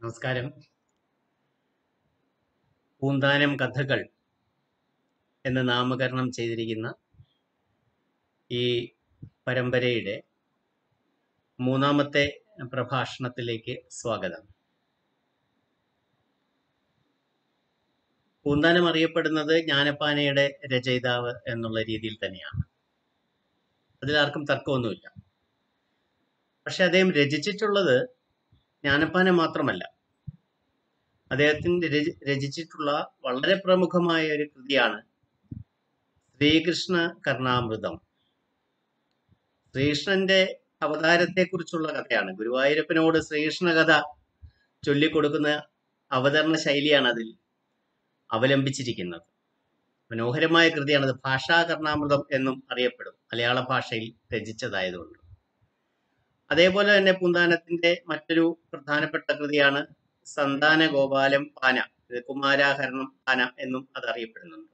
നമസ്കാരം പൂന്താനം കഥകൾ എന്ന് നാമകരണം ചെയ്തിരിക്കുന്ന ഈ പരമ്പരയുടെ മൂന്നാമത്തെ പ്രഭാഷണത്തിലേക്ക് സ്വാഗതം പൂന്താനം അറിയപ്പെടുന്നത് ജ്ഞാനപ്പാനയുടെ രചയിതാവ് എന്നുള്ള രീതിയിൽ തന്നെയാണ് അതിലാർക്കും തർക്കമൊന്നുമില്ല പക്ഷെ അദ്ദേഹം രചിച്ചിട്ടുള്ളത് ജ്ഞാനപ്പാന മാത്രമല്ല അദ്ദേഹത്തിന് രചി- രചിച്ചിട്ടുള്ള വളരെ പ്രമുഖമായ ഒരു കൃതിയാണ് ശ്രീകൃഷ്ണ കർണാമൃതം ശ്രീകൃഷ്ണന്റെ അവതാരത്തെക്കുറിച്ചുള്ള കഥയാണ് ഗുരുവായൂരപ്പനോട് ശ്രീകൃഷ്ണ കഥ ചൊല്ലിക്കൊടുക്കുന്ന അവതരണ ശൈലിയാണ് അതിൽ അവലംബിച്ചിരിക്കുന്നത് മനോഹരമായ കൃതിയാണത് ഭാഷാ കർണാമൃതം എന്നും അറിയപ്പെടും മലയാള ഭാഷയിൽ രചിച്ചതായതുകൊണ്ട് അതേപോലെ തന്നെ പൂന്താനത്തിന്റെ മറ്റൊരു പ്രധാനപ്പെട്ട കൃതിയാണ് സന്താന ഗോപാലം പാന ഇത് കുമാരാഹരണം പാന എന്നും അത് അറിയപ്പെടുന്നുണ്ട്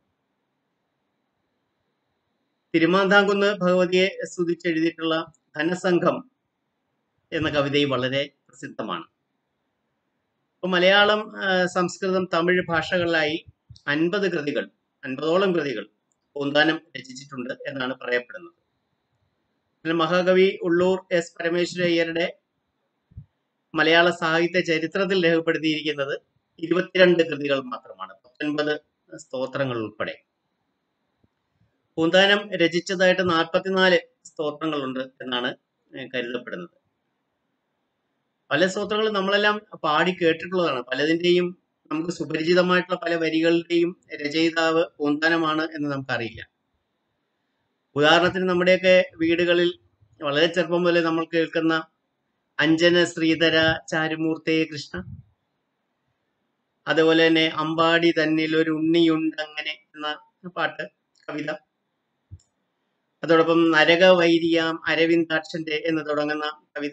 തിരുമാന്താംകുന്ന് ഭഗവതിയെ സ്തുതിച്ചെഴുതിയിട്ടുള്ള ധനസംഘം എന്ന കവിതയും വളരെ പ്രസിദ്ധമാണ് ഇപ്പൊ മലയാളം ആ, സംസ്കൃതം തമിഴ് ഭാഷകളിലായി അൻപത് കൃതികൾ അൻപതോളം കൃതികൾ പൂന്താനം രചിച്ചിട്ടുണ്ട് എന്നാണ് പറയപ്പെടുന്നത് പിന്നെ മഹാകവി ഉള്ളൂർ എസ് പരമേശ്വരയ്യരുടെ മലയാള സാഹിത്യ ചരിത്രത്തിൽ രേഖപ്പെടുത്തിയിരിക്കുന്നത് ഇരുപത്തിരണ്ട് കൃതികൾ മാത്രമാണ് പത്തൊൻപത് സ്തോത്രങ്ങൾ ഉൾപ്പെടെ പൂന്താനം രചിച്ചതായിട്ട് നാൽപ്പത്തിനാല് സ്തോത്രങ്ങളുണ്ട് എന്നാണ് ഏഹ് കരുതപ്പെടുന്നത് പല സ്തോത്രങ്ങളും നമ്മളെല്ലാം പാടി കേട്ടിട്ടുള്ളതാണ് പലതിന്റെയും നമുക്ക് സുപരിചിതമായിട്ടുള്ള പല വരികളുടെയും രചയിതാവ് പൂന്താനമാണ് എന്ന് നമുക്കറിയില്ല ഉദാഹരണത്തിന് നമ്മുടെയൊക്കെ വീടുകളിൽ വളരെ ചെറുപ്പം മുതലേ നമ്മൾ കേൾക്കുന്ന അഞ്ജന ശ്രീധര ചാരുമൂർത്തേ കൃഷ്ണ അതുപോലെ തന്നെ അമ്പാടി തന്നിൽ ഒരു ഉണ്ണിയുണ്ട് അങ്ങനെ എന്ന പാട്ട് കവിത അതോടൊപ്പം നരകവൈരിയാം അരവിന്ദാക്ഷന്റെ എന്ന് തുടങ്ങുന്ന കവിത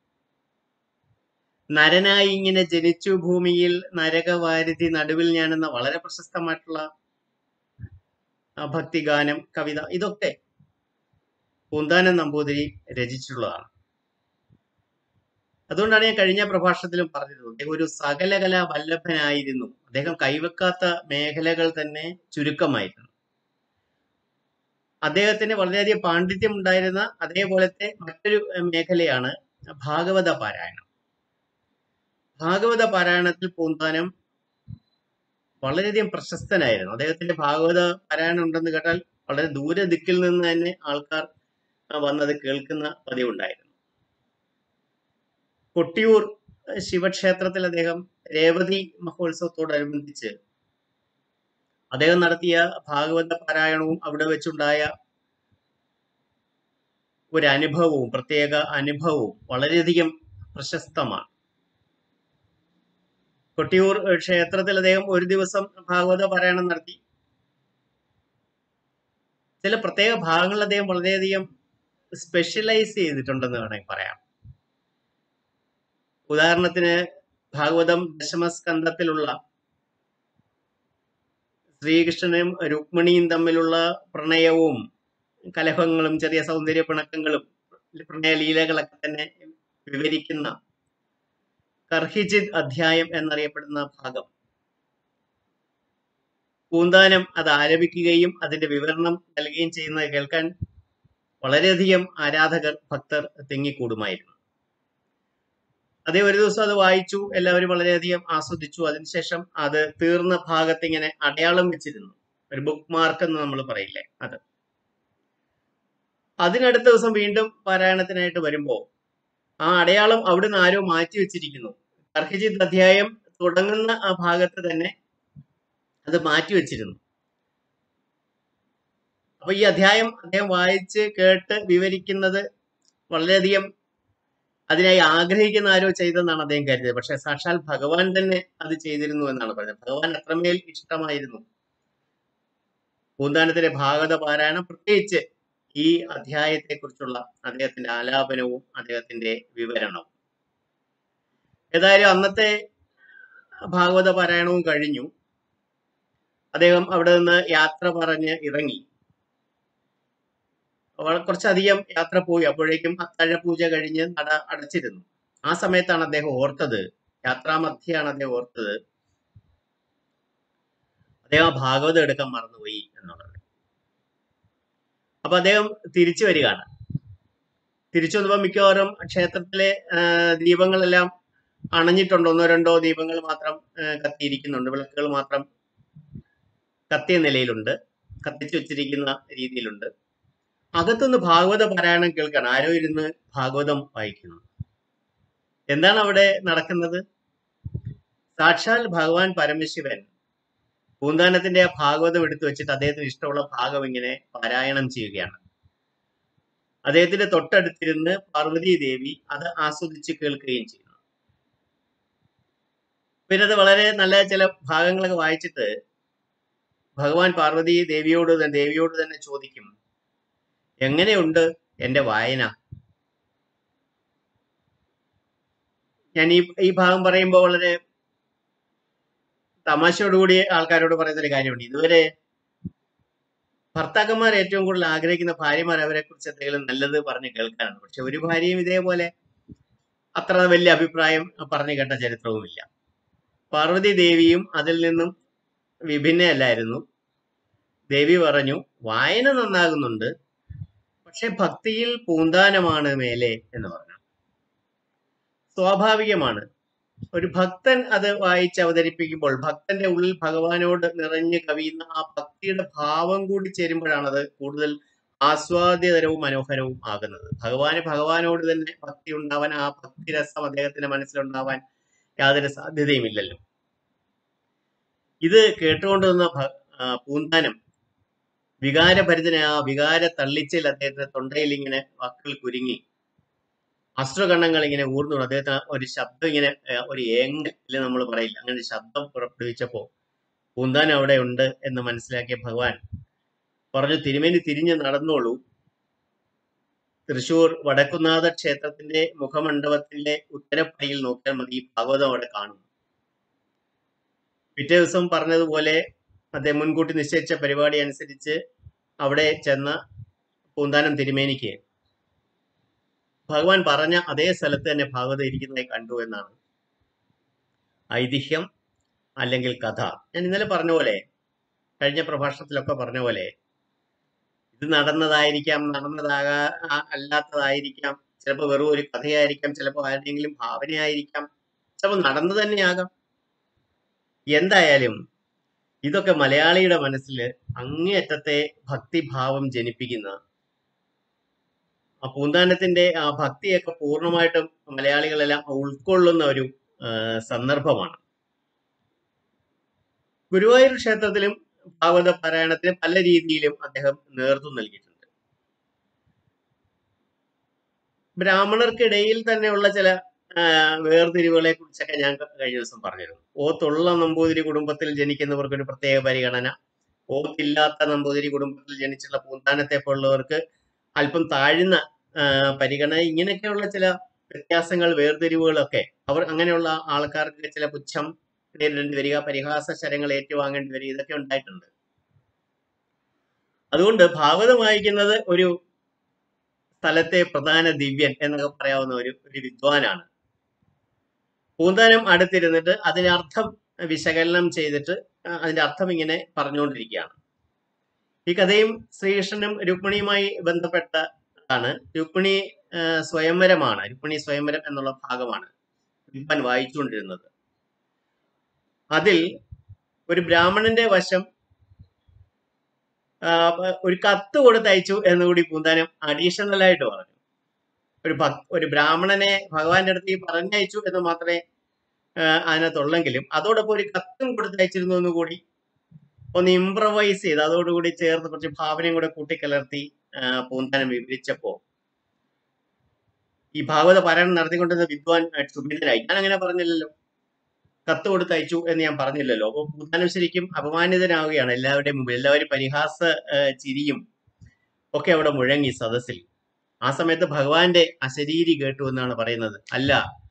നരനായി ഇങ്ങനെ ജനിച്ചു ഭൂമിയിൽ നരകവാരിധി നടുവിൽ ഞാൻ എന്ന വളരെ പ്രശസ്തമായിട്ടുള്ള ആ, ഭക്തിഗാനം കവിത ഇതൊക്കെ പൂന്താനം നമ്പൂതിരി രചിച്ചിട്ടുള്ളതാണ് അതുകൊണ്ടാണ് ഞാൻ കഴിഞ്ഞ പ്രഭാഷണത്തിലും പറഞ്ഞത് അദ്ദേഹം ഒരു സകലകലാ വല്ലഭനായിരുന്നു അദ്ദേഹം കൈവെക്കാത്ത മേഖലകൾ തന്നെ ചുരുക്കമായിരുന്നു അദ്ദേഹത്തിന് വളരെയധികം പാണ്ഡിത്യം ഉണ്ടായിരുന്ന അതേപോലത്തെ മറ്റൊരു ഏഹ്, മേഖലയാണ് ഭാഗവത പാരായണം ഭാഗവത പാരായണത്തിൽ പൂന്താനം വളരെയധികം പ്രശസ്തനായിരുന്നു അദ്ദേഹത്തിന്റെ ഭാഗവത പാരായണം ഉണ്ടെന്ന് കേട്ടാൽ വളരെ ദൂരെ ദിക്കിൽ നിന്ന് തന്നെ ആൾക്കാർ ആ, വന്നത് കേൾക്കുന്ന പതിവുണ്ടായിരുന്നു കൊട്ടിയൂർ ഏഹ്, ശിവക്ഷേത്രത്തിൽ അദ്ദേഹം രേവതി മഹോത്സവത്തോടനുബന്ധിച്ച് അദ്ദേഹം നടത്തിയ ഭാഗവത പാരായണവും അവിടെ വെച്ചുണ്ടായ ഒരു അനുഭവവും പ്രത്യേക അനുഭവവും വളരെയധികം പ്രശസ്തമാണ് കൊട്ടിയൂർ ഏഹ്, ക്ഷേത്രത്തിൽ അദ്ദേഹം ഒരു ദിവസം ഭാഗവത പാരായണം നടത്തി ചില പ്രത്യേക ഭാഗങ്ങളിൽ അദ്ദേഹം വളരെയധികം സ്പെഷ്യലൈസ് ചെയ്തിട്ടുണ്ടെന്ന് വേണമെങ്കിൽ പറയാം ഉദാഹരണത്തിന് ഭാഗവതം ദശമസ്കന്ധത്തിലുള്ള ശ്രീകൃഷ്ണനും രുക്മിണിയും തമ്മിലുള്ള പ്രണയവും കലഹങ്ങളും ചെറിയ സൗന്ദര്യ പിണക്കങ്ങളും പ്രണയലീലകളൊക്കെ തന്നെ വിവരിക്കുന്ന കർഹിജിത് അധ്യായം എന്നറിയപ്പെടുന്ന ഭാഗം പൂന്താനം അത് ആലപിക്കുകയും അതിന്റെ വിവരണം നൽകുകയും ചെയ്യുന്നത് കേൾക്കാൻ വളരെയധികം ആരാധകർ ഭക്തർ തിങ്ങിക്കൂടുമായിരുന്നു അതേ ഒരു ദിവസം അത് വായിച്ചു എല്ലാവരും വളരെയധികം ആസ്വദിച്ചു അതിനുശേഷം അത് തീർന്ന ഭാഗത്ത് ഇങ്ങനെ അടയാളം വെച്ചിരുന്നു ഒരു ബുക്ക് മാർക്ക് എന്ന് നമ്മൾ പറയില്ലേ അത് അതിനടുത്ത ദിവസം വീണ്ടും പാരായണത്തിനായിട്ട് വരുമ്പോ ആ അടയാളം അവിടുന്ന് ആരോ മാറ്റി വെച്ചിരിക്കുന്നു കർഹിജിത് അധ്യായം തുടങ്ങുന്ന ആ ഭാഗത്ത് തന്നെ അത് മാറ്റി വെച്ചിരുന്നു അപ്പൊ ഈ അധ്യായം അദ്ദേഹം വായിച്ച് കേട്ട് വിവരിക്കുന്നത് വളരെയധികം അതിനായി ആഗ്രഹിക്കുന്ന ആരോ ചെയ്തെന്നാണ് അദ്ദേഹം കരുതിയത് പക്ഷെ സാക്ഷാൽ ഭഗവാൻ തന്നെ അത് ചെയ്തിരുന്നു എന്നാണ് പറഞ്ഞത് ഭഗവാൻ അത്രമേൽ ഇഷ്ടമായിരുന്നു പൂന്താനത്തിന്റെ ഭാഗവത പാരായണം പ്രത്യേകിച്ച് ഈ അധ്യായത്തെ കുറിച്ചുള്ള അദ്ദേഹത്തിന്റെ ആലാപനവും അദ്ദേഹത്തിന്റെ വിവരണവും ഏതായാലും അന്നത്തെ ഭാഗവത പാരായണവും കഴിഞ്ഞു അദ്ദേഹം അവിടെ നിന്ന് യാത്ര പറഞ്ഞ് ഇറങ്ങി വള- കുറച്ചധികം യാത്ര പോയി അപ്പോഴേക്കും അത്താഴ പൂജ കഴിഞ്ഞ് നട അടച്ചിരുന്നു ആ സമയത്താണ് അദ്ദേഹം ഓർത്തത് യാത്രാമധ്യയാണ് അദ്ദേഹം ഓർത്തത് അദ്ദേഹം ആ ഭാഗവതം എടുക്കാൻ മറന്നുപോയി എന്നുള്ളത് അപ്പൊ അദ്ദേഹം തിരിച്ചു വരികയാണ് തിരിച്ചു വന്നപ്പോൾ മിക്കവാറും ക്ഷേത്രത്തിലെ ആ, ദീപങ്ങളെല്ലാം അണഞ്ഞിട്ടുണ്ട് ഒന്നോ രണ്ടോ ദീപങ്ങൾ മാത്രം ആ, കത്തിയിരിക്കുന്നുണ്ട് വിളക്കുകൾ മാത്രം കത്തിയ നിലയിലുണ്ട് കത്തിച്ചു വെച്ചിരിക്കുന്ന രീതിയിലുണ്ട് അകത്തുനിന്ന് ഭാഗവത പാരായണം കേൾക്കണം ആരോ ഇരുന്ന് ഭാഗവതം വായിക്കുന്നു എന്താണ് അവിടെ നടക്കുന്നത് സാക്ഷാൽ ഭഗവാൻ പരമശിവൻ പൂന്താനത്തിന്റെ ആ ഭാഗവതം എടുത്തു വെച്ചിട്ട് അദ്ദേഹത്തിന് ഇഷ്ടമുള്ള ഭാഗം ഇങ്ങനെ പാരായണം ചെയ്യുകയാണ് അദ്ദേഹത്തിന്റെ തൊട്ടടുത്തിരുന്ന് പാർവതി ദേവി അത് ആസ്വദിച്ച് കേൾക്കുകയും ചെയ്യുന്നു പിന്നെ അത് വളരെ നല്ല ചില ഭാഗങ്ങളൊക്കെ വായിച്ചിട്ട് ഭഗവാൻ പാർവതി ദേവിയോട് തന്നെ- ദേവിയോട് തന്നെ ചോദിക്കും എങ്ങനെയുണ്ട് എന്റെ വായന ഞാൻ ഈ ഈ ഭാഗം പറയുമ്പോൾ വളരെ തമാശയോടുകൂടി ആൾക്കാരോട് പറയുന്ന ഒരു കാര്യമുണ്ട് ഇതുവരെ ഭർത്താക്കന്മാർ ഏറ്റവും കൂടുതൽ ആഗ്രഹിക്കുന്ന ഭാര്യമാർ അവരെ കുറിച്ച് എന്തെങ്കിലും നല്ലത് പറഞ്ഞ് കേൾക്കാനാണ് പക്ഷെ ഒരു ഭാര്യയും ഇതേപോലെ അത്ര വലിയ അഭിപ്രായം പറഞ്ഞു കേട്ട ചരിത്രവുമില്ല പാർവതി ദേവിയും അതിൽ നിന്നും വിഭിന്നയല്ലായിരുന്നു ദേവി പറഞ്ഞു വായന നന്നാകുന്നുണ്ട് പക്ഷെ ഭക്തിയിൽ പൂന്താനമാണ് മേലെ എന്ന് പറഞ്ഞു സ്വാഭാവികമാണ് ഒരു ഭക്തൻ അത് വായിച്ച് അവതരിപ്പിക്കുമ്പോൾ ഭക്തന്റെ ഉള്ളിൽ ഭഗവാനോട് നിറഞ്ഞു കവിയുന്ന ആ ഭക്തിയുടെ ഭാവം കൂടി ചേരുമ്പോഴാണ് അത് കൂടുതൽ ആസ്വാദ്യതരവും മനോഹരവും ആകുന്നത് ഭഗവാന് ഭഗവാനോട് തന്നെ ഭക്തി ഉണ്ടാവാൻ ആ ഭക്തി രസം അദ്ദേഹത്തിന്റെ മനസ്സിലുണ്ടാവാൻ യാതൊരു സാധ്യതയുമില്ലല്ലോ ഇത് കേട്ടുകൊണ്ട് നിന്ന ഭ- ആ, പൂന്താനം വികാരഭരിതനായ ആ വികാര തള്ളിച്ചയിൽ അദ്ദേഹത്തിന്റെ തൊണ്ടയിൽ ഇങ്ങനെ വാക്കുകൾ കുരുങ്ങി അശ്രുകണ്ണങ്ങൾ ഇങ്ങനെ ഊർന്നു വീണു. അദ്ദേഹത്തിന് ഒരു ശബ്ദം ഇങ്ങനെ ഏ, ഒരു ഏങ്ങല് നമ്മൾ പറയില്ല അങ്ങനെ ഒരു ശബ്ദം പുറപ്പെടുവിച്ചപ്പോ പൂന്താനം അവിടെ ഉണ്ട് എന്ന് മനസ്സിലാക്കിയ ഭഗവാൻ പറഞ്ഞു തിരുമേനി തിരിഞ്ഞ് നടന്നോളൂ തൃശൂർ വടക്കുന്നാഥ ക്ഷേത്രത്തിന്റെ മുഖമണ്ഡപത്തിന്റെ ഉത്തരപ്പടിയിൽ നോക്കിയാൽ മതി ഈ ഭാഗവതം അവിടെ കാണും പിറ്റേ ദിവസം പറഞ്ഞതുപോലെ അദ്ദേഹം മുൻകൂട്ടി നിശ്ചയിച്ച പരിപാടി അനുസരിച്ച് അവിടെ ചെന്ന പൂന്താനം തിരുമേനിക്ക് ഭഗവാൻ പറഞ്ഞ അതേ സ്ഥലത്ത് തന്നെ ഭാഗവതം ഇരിക്കുന്നതായി കണ്ടു എന്നാണ് ഐതിഹ്യം അല്ലെങ്കിൽ കഥ ഞാൻ ഇന്നലെ പറഞ്ഞ പോലെ കഴിഞ്ഞ പ്രഭാഷണത്തിലൊക്കെ പറഞ്ഞ പോലെ ഇത് നടന്നതായിരിക്കാം നടന്നതാകാ ആ- അല്ലാത്തതായിരിക്കാം ചിലപ്പോൾ വെറും ഒരു കഥയായിരിക്കാം ചിലപ്പോൾ ആരുടെയെങ്കിലും ഭാവനയായിരിക്കാം ചിലപ്പോൾ നടന്നു തന്നെയാകാം എന്തായാലും ഇതൊക്കെ മലയാളിയുടെ മനസ്സിൽ അങ്ങേയറ്റത്തെ ഭക്തിഭാവം ജനിപ്പിക്കുന്ന ആ പൂന്താനത്തിന്റെ ആ ഭക്തിയൊക്കെ പൂർണ്ണമായിട്ടും മലയാളികളെല്ലാം ഉൾക്കൊള്ളുന്ന ഒരു ആ, സന്ദർഭമാണ് ഗുരുവായൂർ ക്ഷേത്രത്തിലും ഭാഗവത പാരായണത്തിന് പല രീതിയിലും അദ്ദേഹം നേതൃത്വം നൽകിയിട്ടുണ്ട് ബ്രാഹ്മണർക്കിടയിൽ തന്നെയുള്ള ചില ആ, വേർതിരിവുകളെ കുറിച്ചൊക്കെ ഞാൻ കഴിഞ്ഞ ദിവസം പറഞ്ഞിരുന്നു ഓത്തുള്ള നമ്പൂതിരി കുടുംബത്തിൽ ജനിക്കുന്നവർക്ക് ഒരു പ്രത്യേക പരിഗണന ഓത്തില്ലാത്ത നമ്പൂതിരി കുടുംബത്തിൽ ജനിച്ചുള്ള പൂന്താനത്തെ പോലുള്ളവർക്ക് അല്പം താഴ്ന്ന ആ, പരിഗണന ഇങ്ങനെയൊക്കെയുള്ള ചില വ്യത്യാസങ്ങൾ വേർതിരിവുകളൊക്കെ അവർ അങ്ങനെയുള്ള ആൾക്കാർക്ക് ചില പുച്ഛം നേരിടേണ്ടി വരിക പരിഹാസ ശരങ്ങൾ ഏറ്റുവാങ്ങേണ്ടി വരിക ഇതൊക്കെ ഉണ്ടായിട്ടുണ്ട് അതുകൊണ്ട് ഭാഗവതം വായിക്കുന്നത് ഒരു സ്ഥലത്തെ പ്രധാന ദിവ്യൻ എന്നൊക്കെ പറയാവുന്ന ഒരു ഒരു വിദ്വാനാണ് പൂന്താനം അടുത്തിരുന്നിട്ട് അതിന്റെ അർത്ഥം വിശകലനം ചെയ്തിട്ട് ആ, അതിന്റെ അർത്ഥം ഇങ്ങനെ പറഞ്ഞുകൊണ്ടിരിക്കുകയാണ് ഈ കഥയും ശ്രീകൃഷ്ണനും രുക്മിണിയുമായി ബന്ധപ്പെട്ടതാണ് രുക്മിണി ആ, സ്വയംവരമാണ് രുക്മിണി സ്വയംവരം എന്നുള്ള ഭാഗമാണ് വിദ്വാൻ വായിച്ചുകൊണ്ടിരുന്നത് അതിൽ ഒരു ബ്രാഹ്മണന്റെ വശം ആ, ഒരു കത്ത് കൊടുത്തയച്ചു എന്നുകൂടി പൂന്താനം അഡീഷണൽ ആയിട്ട് പറഞ്ഞു ഒരു ഭക് ഒരു ബ്രാഹ്മണനെ ഭഗവാന്റെ അടുത്തേക്ക് പറഞ്ഞയച്ചു എന്ന് മാത്രമേ ആ, അതിനകത്തുള്ളെങ്കിലും അതോടൊപ്പം ഒരു കത്തും കൊടുത്തയച്ചിരുന്നു എന്ന് കൂടി ഒന്ന് ഇംപ്രവൈസ് ചെയ്ത് അതോടുകൂടി ചേർത്ത് കുറച്ച് ഭാവനയും കൂടെ കൂട്ടിക്കലർത്തി ആ, പൂന്താനം വിവരിച്ചപ്പോ ഈ ഭാഗവത പാരായണം നടത്തിക്കൊണ്ടിരുന്ന വിദ്വാൻ ആ, ക്ഷുഭിതനായി ഞാൻ അങ്ങനെ പറഞ്ഞില്ലല്ലോ കത്ത് കൊടുത്തയച്ചു എന്ന് ഞാൻ പറഞ്ഞില്ലല്ലോ അപ്പൊ പൂന്താനം ശരിക്കും അപമാനിതനാവുകയാണ് എല്ലാവരുടെയും മുമ്പിൽ എല്ലാവരും പരിഹാസ ആ, ചിരിയും ഒക്കെ അവിടെ മുഴങ്ങി സദസ്സിൽ ആ സമയത്ത് ഭഗവാന്റെ അശരീരി കേട്ടു എന്നാണ് പറയുന്നത് അല്ല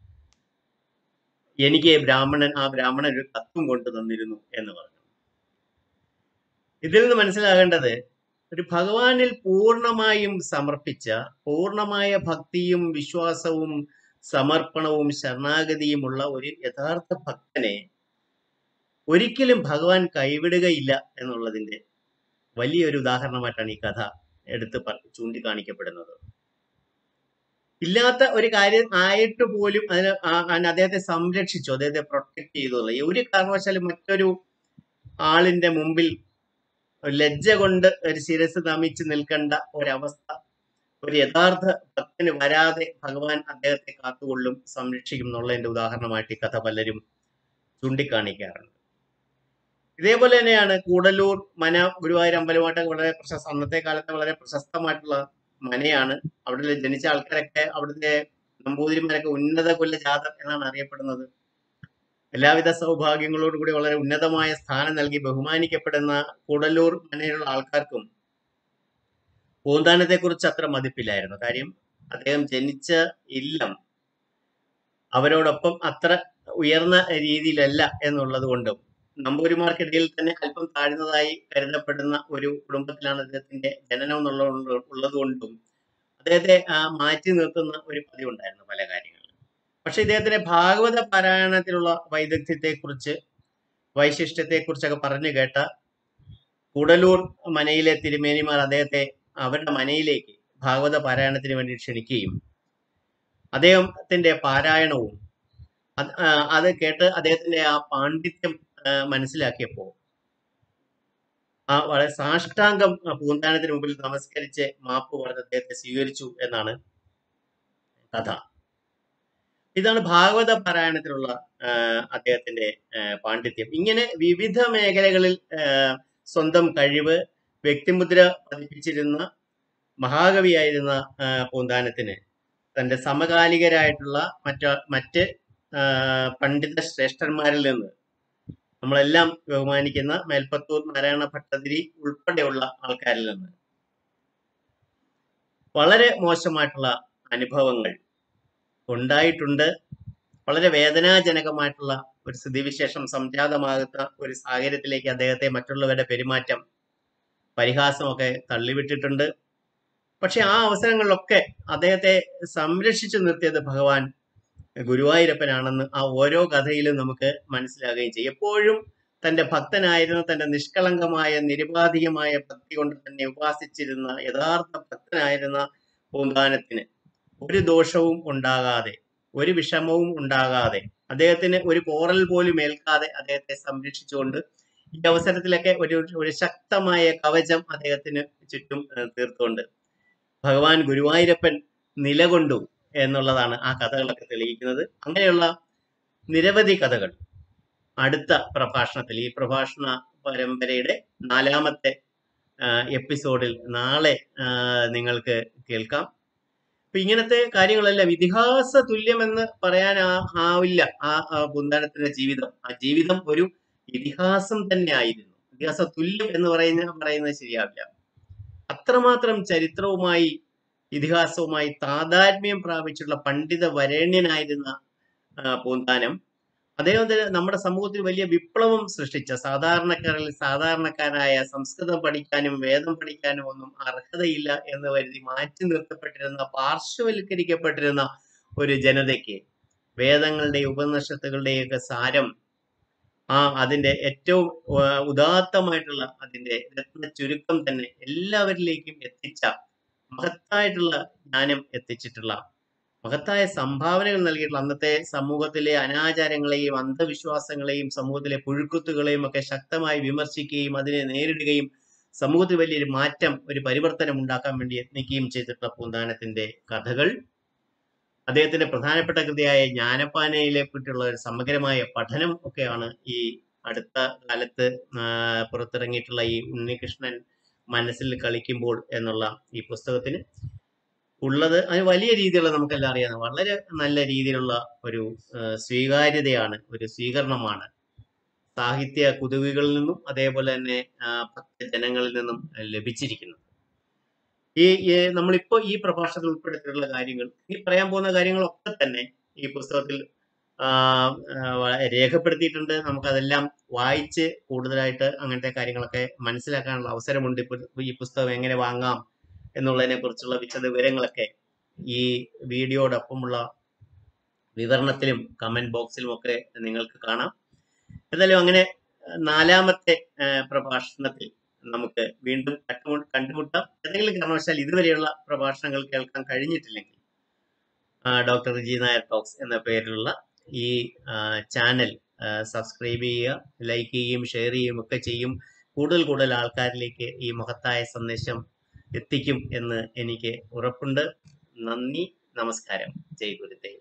എനിക്ക് ബ്രാഹ്മണൻ ആ ബ്രാഹ്മണൻ ഒരു കത്തും കൊണ്ടു തന്നിരുന്നു എന്ന് പറഞ്ഞു ഇതിൽ നിന്ന് മനസ്സിലാകേണ്ടത് ഒരു ഭഗവാനിൽ പൂർണ്ണമായും സമർപ്പിച്ച പൂർണ്ണമായ ഭക്തിയും വിശ്വാസവും സമർപ്പണവും ശരണാഗതിയുമുള്ള ഒരു യഥാർത്ഥ ഭക്തനെ ഒരിക്കലും ഭഗവാൻ കൈവിടുകയില്ല എന്നുള്ളതിന്റെ വലിയൊരു ഉദാഹരണമായിട്ടാണ് ഈ കഥ എടുത്ത് പ- ചൂണ്ടിക്കാണിക്കപ്പെടുന്നത് ഇല്ലാത്ത ഒരു കാര്യം ആയിട്ട് പോലും അതിന് ആ- അതിന് അദ്ദേഹത്തെ സംരക്ഷിച്ചു അദ്ദേഹത്തെ പ്രൊട്ടക്ട് ചെയ്തു ഈ ഒരു കാരണവശാലും മറ്റൊരു ആളിന്റെ മുമ്പിൽ ലജ്ജ കൊണ്ട് ഒരു ശിരസ് നമിച്ച് നിൽക്കേണ്ട ഒരവസ്ഥ ഒരു യഥാർത്ഥ ഭക്തന് വരാതെ ഭഗവാൻ അദ്ദേഹത്തെ കാത്തുകൊള്ളും സംരക്ഷിക്കും എന്നുള്ളതിന്റെ ഉദാഹരണമായിട്ട് ഈ കഥ പലരും ചൂണ്ടിക്കാണിക്കാറുണ്ട് ഇതേപോലെ തന്നെയാണ് കൂടലൂർ മന ഗുരുവായൂർ അമ്പലമായിട്ടൊക്കെ വളരെ പ്രശസ്ത അന്നത്തെ കാലത്ത് വളരെ പ്രശസ്തമായിട്ടുള്ള മനയാണ് അവിടെ ജനിച്ച ആൾക്കാരൊക്കെ അവിടുത്തെ നമ്പൂതിരിമാരൊക്കെ ഉന്നത കുല ജാതർ എന്നാണ് അറിയപ്പെടുന്നത് എല്ലാവിധ സൗഭാഗ്യങ്ങളോടുകൂടി വളരെ ഉന്നതമായ സ്ഥാനം നൽകി ബഹുമാനിക്കപ്പെടുന്ന കൂടലൂർ മനയിലുള്ള ആൾക്കാർക്കും പൂന്താനത്തെ കുറിച്ച് അത്ര മതിപ്പില്ലായിരുന്നു കാര്യം അദ്ദേഹം ജനിച്ച ഇല്ലം അവരോടൊപ്പം അത്ര ഉയർന്ന രീതിയിലല്ല എന്നുള്ളത് കൊണ്ടും നമ്പൂരിമാർക്കിടയിൽ തന്നെ അല്പം താഴ്ന്നതായി കരുതപ്പെടുന്ന ഒരു കുടുംബത്തിലാണ് അദ്ദേഹത്തിന്റെ ജനനം എന്നുള്ള ഉള്ളത് കൊണ്ടും അദ്ദേഹത്തെ ആ, മാറ്റി നിർത്തുന്ന ഒരു പതിവുണ്ടായിരുന്നു പല കാര്യങ്ങളിലും പക്ഷെ ഇദ്ദേഹത്തിന്റെ ഭാഗവത പാരായണത്തിലുള്ള വൈദഗ്ധ്യത്തെക്കുറിച്ച് വൈശിഷ്ട്യത്തെക്കുറിച്ചൊക്കെ പറഞ്ഞു കേട്ട കൂടലൂർ മനയിലെ തിരുമേനിമാർ അദ്ദേഹത്തെ അവരുടെ മനയിലേക്ക് ഭാഗവത പാരായണത്തിന് വേണ്ടി ക്ഷണിക്കുകയും അദ്ദേഹത്തിന്റെ പാരായണവും അത് ആ, അത് കേട്ട് അദ്ദേഹത്തിന്റെ ആ പാണ്ഡിത്യം ആ, മനസ്സിലാക്കിയപ്പോ ആ വളരെ സാഷ്ടാംഗം ആ പൂന്താനത്തിന് മുമ്പിൽ നമസ്കരിച്ച് മാപ്പ് പറഞ്ഞ് അദ്ദേഹത്തെ സ്വീകരിച്ചു എന്നാണ് കഥ ഇതാണ് ഭാഗവത പാരായണത്തിലുള്ള ആ, അദ്ദേഹത്തിന്റെ ആ, പാണ്ഡിത്യം ഇങ്ങനെ വിവിധ മേഖലകളിൽ ആ, സ്വന്തം കഴിവ് വ്യക്തിമുദ്ര പതിപ്പിച്ചിരുന്ന മഹാകവിയായിരുന്ന ആ, പൂന്താനത്തിന് തന്റെ സമകാലികരായിട്ടുള്ള മറ്റ മറ്റ് ആ, പണ്ഡിത ശ്രേഷ്ഠന്മാരിൽ നിന്ന് നമ്മളെല്ലാം ബഹുമാനിക്കുന്ന മേൽപ്പത്തൂർ നാരായണ ഭട്ടതിരി ഉൾപ്പെടെയുള്ള ആൾക്കാരിൽ നിന്ന് വളരെ മോശമായിട്ടുള്ള അനുഭവങ്ങൾ ഉണ്ടായിട്ടുണ്ട് വളരെ വേദനാജനകമായിട്ടുള്ള ഒരു സ്ഥിതിവിശേഷം സംജാതമാകുന്ന ഒരു സാഹചര്യത്തിലേക്ക് അദ്ദേഹത്തെ മറ്റുള്ളവരുടെ പെരുമാറ്റം പരിഹാസമൊക്കെ തള്ളിവിട്ടിട്ടുണ്ട് പക്ഷെ ആ അവസരങ്ങളിലൊക്കെ അദ്ദേഹത്തെ സംരക്ഷിച്ചു നിർത്തിയത് ഭഗവാൻ ഗുരുവായൂരപ്പനാണെന്ന് ആ ഓരോ കഥയിലും നമുക്ക് മനസ്സിലാകുകയും ചെയ്യും എപ്പോഴും തന്റെ ഭക്തനായിരുന്ന തന്റെ നിഷ്കളങ്കമായ നിരുപാധികമായ ഭക്തി കൊണ്ട് തന്നെ ഉപാസിച്ചിരുന്ന യഥാർത്ഥ ഭക്തനായിരുന്ന പൂന്താനത്തിന് ഒരു ദോഷവും ഉണ്ടാകാതെ ഒരു വിഷമവും ഉണ്ടാകാതെ അദ്ദേഹത്തിന് ഒരു പോറൽ പോലും ഏൽക്കാതെ അദ്ദേഹത്തെ സംരക്ഷിച്ചുകൊണ്ട് ഈ അവസരത്തിലൊക്കെ ഒരു ഒരു ശക്തമായ കവചം അദ്ദേഹത്തിന് ചുറ്റും ഏഹ്, തീർത്തുകൊണ്ട് ഭഗവാൻ ഗുരുവായൂരപ്പൻ നിലകൊണ്ടു എന്നുള്ളതാണ് ആ കഥകളൊക്കെ തെളിയിക്കുന്നത് അങ്ങനെയുള്ള നിരവധി കഥകൾ അടുത്ത പ്രഭാഷണത്തിൽ ഈ പ്രഭാഷണ പരമ്പരയുടെ നാലാമത്തെ ആ, എപ്പിസോഡിൽ നാളെ ആ, നിങ്ങൾക്ക് കേൾക്കാം അപ്പൊ ഇങ്ങനത്തെ കാര്യങ്ങളെല്ലാം ഇതിഹാസ തുല്യമെന്ന് പറയാൻ ആ- ആവില്ല ആ ആ പുന്താനത്തിന്റെ ജീവിതം ആ ജീവിതം ഒരു ഇതിഹാസം തന്നെ ആയിരുന്നു ഇതിഹാസ തുല്യം എന്ന് പറയുന്ന പറയുന്നത് ശരിയാവില്ല അത്രമാത്രം ചരിത്രവുമായി ഇതിഹാസവുമായി താതാത്മ്യം പ്രാപിച്ചിട്ടുള്ള പണ്ഡിത വരേണ്യനായിരുന്ന ആ, പൂന്താനം അദ്ദേഹത്തിന് നമ്മുടെ സമൂഹത്തിൽ വലിയ വിപ്ലവം സൃഷ്ടിച്ച സാധാരണക്കാരിൽ സാധാരണക്കാരായ സംസ്കൃതം പഠിക്കാനും വേദം പഠിക്കാനും ഒന്നും അർഹതയില്ല എന്ന് കരുതി മാറ്റി നിർത്തപ്പെട്ടിരുന്ന പാർശ്വവൽക്കരിക്കപ്പെട്ടിരുന്ന ഒരു ജനതയ്ക്ക് വേദങ്ങളുടെയും ഉപനിഷത്തുകളുടെയൊക്കെ സാരം ആ അതിന്റെ ഏറ്റവും ആ, ഉദാത്തമായിട്ടുള്ള അതിന്റെ രത്ന ചുരുക്കം തന്നെ എല്ലാവരിലേക്കും എത്തിച്ച മഹത്തായിട്ടുള്ള ജ്ഞാനം എത്തിച്ചിട്ടുള്ള മഹത്തായ സംഭാവനകൾ നൽകിയിട്ടുള്ള അന്നത്തെ സമൂഹത്തിലെ അനാചാരങ്ങളെയും അന്ധവിശ്വാസങ്ങളെയും സമൂഹത്തിലെ പുഴുക്കുത്തുകളെയും ഒക്കെ ശക്തമായി വിമർശിക്കുകയും അതിനെ നേരിടുകയും സമൂഹത്തിൽ വലിയൊരു മാറ്റം ഒരു പരിവർത്തനം ഉണ്ടാക്കാൻ വേണ്ടി യത്നിക്കുകയും ചെയ്തിട്ടുള്ള പൂന്താനത്തിന്റെ കഥകൾ അദ്ദേഹത്തിന്റെ പ്രധാനപ്പെട്ട കൃതിയായ ജ്ഞാനപ്പാനയിലെ പറ്റിയുള്ള ഒരു സമഗ്രമായ പഠനം ഒക്കെയാണ് ഈ അടുത്ത കാലത്ത് ആ, പുറത്തിറങ്ങിയിട്ടുള്ള ഈ ഉണ്ണികൃഷ്ണൻ മനസ്സിൽ കളിക്കുമ്പോൾ എന്നുള്ള ഈ പുസ്തകത്തിന് ഉള്ളത് അതിന് വലിയ രീതിയിലുള്ള നമുക്കെല്ലാം അറിയാം വളരെ നല്ല രീതിയിലുള്ള ഒരു ആ, സ്വീകാര്യതയാണ് ഒരു സ്വീകരണമാണ് സാഹിത്യ കുതുകികളിൽ നിന്നും അതേപോലെ തന്നെ ആ, ഭക്തജനങ്ങളിൽ നിന്നും ലഭിച്ചിരിക്കുന്നത് ഈ ഈ നമ്മളിപ്പോ ഈ പ്രഭാഷണത്തിൽ ഉൾപ്പെടുത്തിയിട്ടുള്ള കാര്യങ്ങൾ ഈ പറയാൻ പോകുന്ന കാര്യങ്ങളൊക്കെ തന്നെ ഈ പുസ്തകത്തിൽ ആ, ആ, വ- രേഖപ്പെടുത്തിയിട്ടുണ്ട് നമുക്കതെല്ലാം വായിച്ച് കൂടുതലായിട്ട് അങ്ങനത്തെ കാര്യങ്ങളൊക്കെ മനസ്സിലാക്കാനുള്ള അവസരമുണ്ട് ഇപ്പൊ ഈ പുസ്തകം എങ്ങനെ വാങ്ങാം എന്നുള്ളതിനെ കുറിച്ചുള്ള വിശദ വിവരങ്ങളൊക്കെ ഈ വീഡിയോടൊപ്പമുള്ള വിവരണത്തിലും കമന്റ് ബോക്സിലും ഒക്കെ നിങ്ങൾക്ക് കാണാം എന്തായാലും അങ്ങനെ ഏഹ്, നാലാമത്തെ ഏഹ്, പ്രഭാഷണത്തിൽ നമുക്ക് വീണ്ടും കണ്ടുമു- കണ്ടുമുട്ടാം ഏതെങ്കിലും കാരണവശാൽ ഇതുവരെയുള്ള പ്രഭാഷണങ്ങൾ കേൾക്കാൻ കഴിഞ്ഞിട്ടില്ലെങ്കിൽ ആ, ഡോക്ടർ ജി നായർ ടോക്സ് എന്ന പേരിലുള്ള ഈ ആ, ചാനൽ ആ, സബ്സ്ക്രൈബ് ചെയ്യുക ലൈക്ക് ചെയ്യുകയും ഷെയർ ചെയ്യുകയും ഒക്കെ ചെയ്യും കൂടുതൽ കൂടുതൽ ആൾക്കാരിലേക്ക് ഈ മഹത്തായ സന്ദേശം എത്തിക്കും എന്ന് എനിക്ക് ഉറപ്പുണ്ട് നന്ദി നമസ്കാരം ജയ് ഗുരുദേവ്